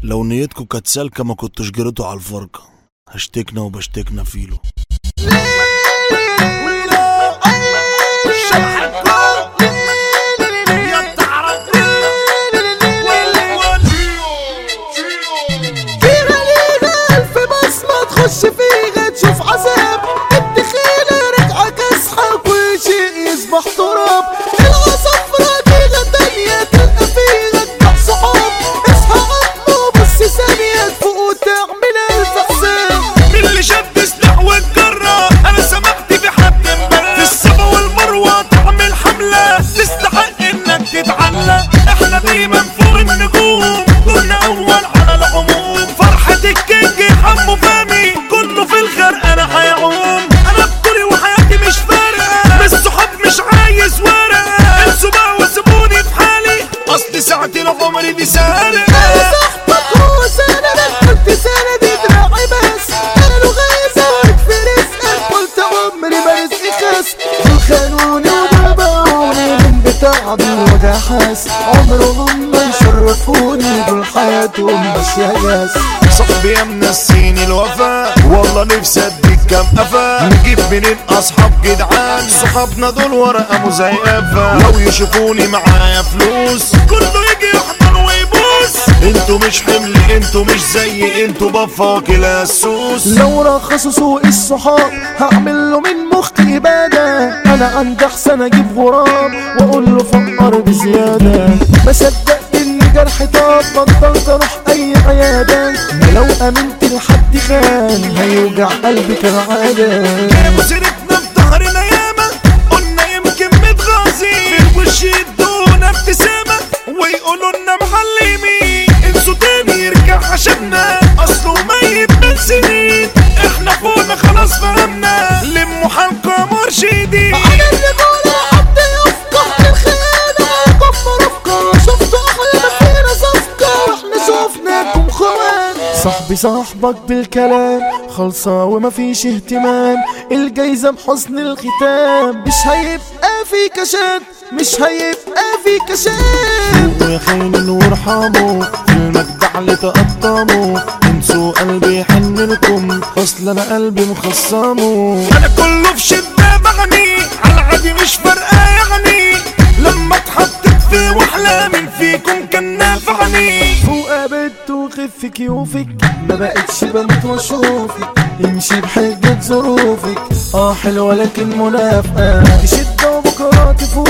لو نيتكم كانت سالكة ما كنتوش جريتوا على الفرقة هشتكنا وبشتكنا فيلو فيها ليها ألف بصمة تخش فيها تشوف عذاب الدخيلة رجعة كاسحة كل شيء يصبح تراب العصفرة فيها تانية تلقى فيها تبع صحاب اصحى عمو بس ثانية تفوق وتعمل ألف حساب من اللي شد سلاح واتجرى انا سمعت بحد امبارح في السما والمروه تعمل حمله تستحق انك تتعلق احنا دايما فوق النجوم كنا اول على العموم فرحه الكينج حمو فامي كله في الغرق انا هيعوم انا بطولي وحياتي مش فارقه من الصحاب مش عايز ورقه انسوا بقى وسيبوني في حالي اصل ساعه العمر دي سارقه صاحبك هو سندك قلت سندي دراعي بس قالوا غيظك في رزقك قلت عمري ما رزقي خس دول خانوني وبابوني من بتاع دول وده حاس عمرهم ما يشرفوني دول حياتهم ماشية ياس صاحبي يا منسيني الوفا والله نفسي اديك كام قفا نجيب منين اصحاب جدعان صحابنا دول ورقه مزيفه لو يشوفوني معايا فلوس كله يجي يحضر ويبوس انتوا مش حمل انتوا مش زي انتوا بفاكل السوس لو رخصوا سوق الصحاب هعمل له من مخي إبادة أنا عندي أحسن أجيب غراب وأقول له فقر بزيادة ما صدقت إن جرحي طاب بطلت أروح أي عيادة لو أمنت لحد خان هيوجع قلبي كالعادة جابوا سيرتنا في ظهرنا ياما قلنا يمكن متغاظين في الوش يدونا ابتسامة ويقولوا لنا معلمين انسوا تاني يرجع عشاننا اصله ميت من سنين احنا فوقنا خلاص فهمنا لموا حالكم مرشدين أنا اللي بقول حد يفقه الخيانة كفر أفكار شفتوا أحلى ما فينا صفقة وإحنا شفناكم خوان صاحبي صاحبك بالكلام خلصة ومفيش اهتمام الجايزة بحسن الختام مش هيبقى في كشات مش هيبقى في كشات يا خاين وارحموا في المجدع اللي تقطموا انسوا قلبي يحن لكم اصل انا قلبي مخصمه انا كله في شدة بغني على عادي مش فارقة يعني لما اتحطت في وحلة من فيكم كان نافعني فوق بنت وخف كيوفك ما بقتش بنت واشوفك امشي بحجة ظروفك اه حلوة لكن منافقة شدة وبكرة تفوق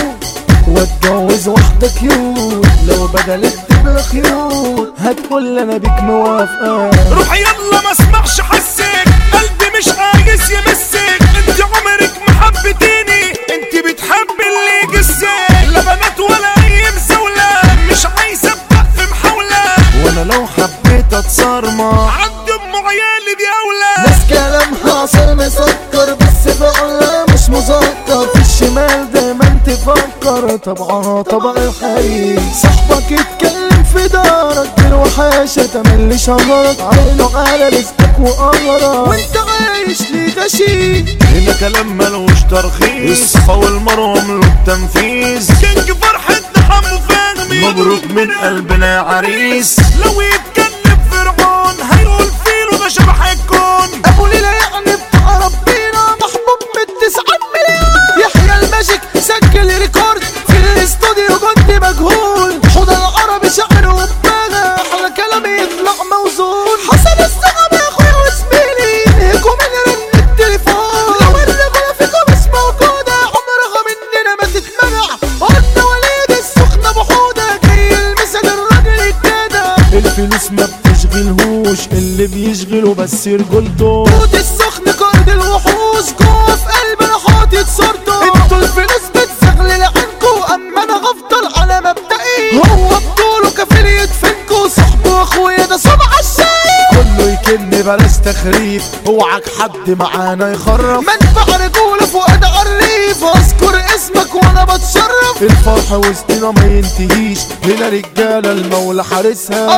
واتجوز واحدة كيوت لو بدلت تبقى خيوط هتقول انا بيك موافقة روح يلا ما اسمعش حسك قلبي مش عايز يمسك انت عمرك ما حبتيني انت بتحب اللي يجسك لا بنات ولا اي مزاولة مش عايز ابدأ في محاولة وانا لو حبيت اتصرمح عندي ام عيالي دي اولى ناس كلامها عصير مسكر بس فعلا مش مذكر في الشمال دايما تفكر طبعا طبع الحريم صاحبك يتكلم في دارك بالوحاشة تملي شهرك عينه على رزقك وقمرك وانت عايش ليه غشيم هنا كلام ملوش ترخيص الصفا والمروه له التنفيذ كينج فرحتنا حمو فهمي مبروك من قلبنا يا عريس لو يتكلم فرعون هيقول فيلو ده شبح الكون ابو ليلى يعني بتاع ربنا محبوب من تسعة مليون يحيى الماجيك سجل ريكورد في الاستوديو كنت مجهول حوض العربي شعر وبداغة احلى كلام يطلع موزون حسن الصعب يا اخويا وزميلي انهكوا من رن التليفون لو الرجولة فيكم مش موجودة عمرها مننا ما تتمنع قلنا وليد السخنة بحودة جاي المثل الراجل الجدع الفلوس ما بتشغلهوش اللي بيشغله بس رجولته كود السخن كارد الوحوش جوه في قلبنا حاطط صورته انتوا الفلوس بتزغلل عنكو اما انا هفضل على مبدئي هو بطوله كفيل يدفنكو صاحبه واخويا ده صبع الشاي كله يكن بلاش تخريف اوعك حد معانا يخرف منفع رجولة فؤاد عريف اذكر اسمك وانا بتشرف الفرح وسطنا ما ينتهيش هنا رجاله المولى حارسها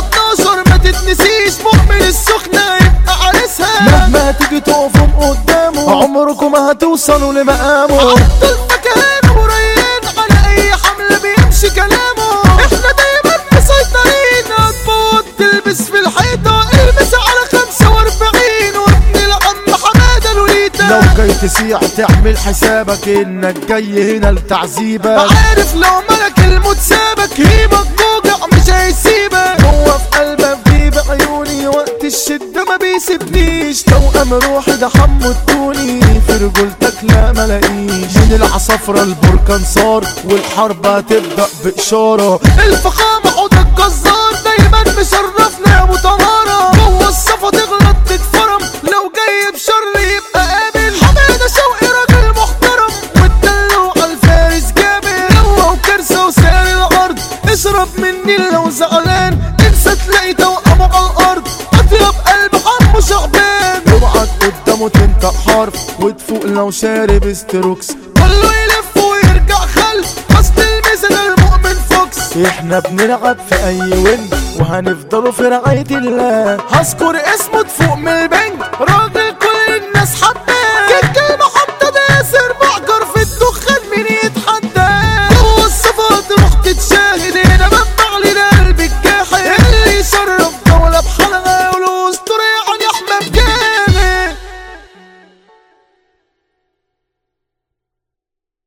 14 ما تتنسيش مؤمن السخنة يبقى عريسها مهما تيجي تقفوا قدامه عمركم ما هتوصلوا لمقامه عبد المكان وريان على اي حمل بيمشي كلامه احنا دايما مسيطرين هتفوت تلبس تسيع تعمل حسابك انك جاي هنا لتعذيبك عارف لو ملك الموت سابك هيبك موجع مش هيسيبك هو في قلبك جيب عيوني وقت الشدة ما بيسيبنيش توأم روحي ده حمو التوني في رجولتك لا ملاقيش من العصافرة البركان صار والحرب هتبدأ بإشارة الفخامة حوض الجزار دايما مشرفنا يا ابو طهارة جوه الصفا تغلط تتفرم لو جاي بشر يبقى قابل حمادة شوقي راجل محترم والدلو على الفارس جابر هو وكرسة وسائر الارض اشرب مني لو زعلان انسى تلاقي توأمه على الارض اطيب قلب حمو شعبان اوعك قدامه تنطق حرف وتفوق لو شارب استروكس كله يلف ويرجع خلف اصل الميزان المؤمن فوكس احنا بنلعب في اي وين وهنفضلوا في رعاية الله هذكر اسمه تفوق من البنك راجل